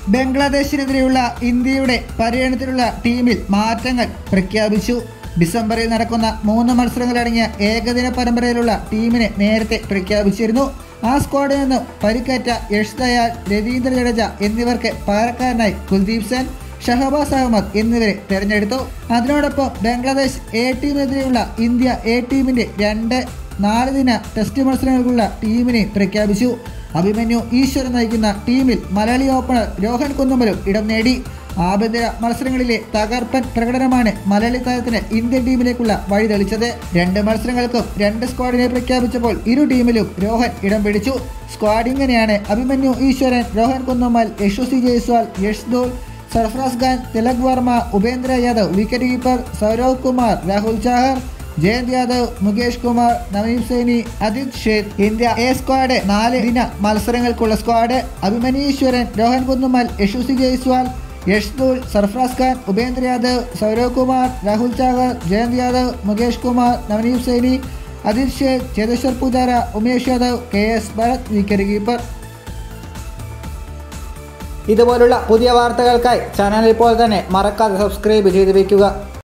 ബംഗ്ലാദേശിനെതിരെയുള്ള ഇന്ത്യയുടെ പര്യടനത്തിലുള്ള ടീമിൽ മാറ്റങ്ങൾ പ്രഖ്യാപിച്ചു ഡിസംബറിൽ നടക്കുന്ന മൂന്ന് മത്സരങ്ങളടങ്ങിയ ഏകദിന പരമ്പരയിലുള്ള ടീമിനെ നേരത്തെ പ്രഖ്യാപിച്ചിരുന്നു ആ സ്ക്വാഡിൽ നിന്നും പരിക്കേറ്റ യഷ് ദയാൽ രവീന്ദ്ര ജഡേജ എന്നിവർക്ക് പകരക്കാരനായി കുൽദീപ് സെൻ ഷഹബാസ് അഹമ്മദ് എന്നിവരെ തെരഞ്ഞെടുത്തു അതിനോടൊപ്പം ബംഗ്ലാദേശ് എ ടീമിനെതിരെയുള്ള ഇന്ത്യ എ ടീമിന്റെ രണ്ട് നാല് ദിന ടെസ്റ്റ് മത്സരങ്ങൾക്കുള്ള ടീമിനെ പ്രഖ്യാപിച്ചു അഭിമന്യു ഈശ്വരൻ നയിക്കുന്ന ടീമിൽ മലയാളി ഓപ്പണർ രോഹൻ കുന്നുമലും ഇടം നേടി ആഭ്യന്തര മത്സരങ്ങളിലെ തകർപ്പൻ പ്രകടനമാണ് മലയാളി താരത്തിന് ഇന്ത്യൻ ടീമിലേക്കുള്ള വഴി തെളിച്ചത് രണ്ട് മത്സരങ്ങൾക്കും രണ്ട് സ്ക്വാഡിനെ പ്രഖ്യാപിച്ചപ്പോൾ ഇരു ടീമിലും രോഹൻ ഇടം പിടിച്ചു സ്ക്വാഡ് ഇങ്ങനെയാണ് Abhimanyu Easwaran Rohan Kunnummal Yashasvi Jaiswal Yash Dhull Sarfaraz Khan Tilak Varma Upendra Yadav wicket keeper Saurabh Kumar Rahul Chahar Jayant Yadav Mukesh Kumar Navdeep Saini Ajit Shaikh India A squad നാല് ദിന മത്സരങ്ങൾക്കുള്ള squad Abhimanyu Easwaran Rohan Kunnummal Yashasvi Jaiswal Yash Dhull Sarfaraz Khan Upendra Yadav Saurabh Kumar Rahul Chahar Jayant Yadav Mukesh Kumar Navdeep Saini Ajit Shaikh Cheteshwar Pujara Umesh Yadav K S Bharat wicket keeper ഇതുപോലുള്ള പുതിയ വാർത്തകൾക്കായി ചാനൽ ഇപ്പോൾ തന്നെ മറക്കാതെ സബ്സ്ക്രൈബ് ചെയ്ത് വയ്ക്കുക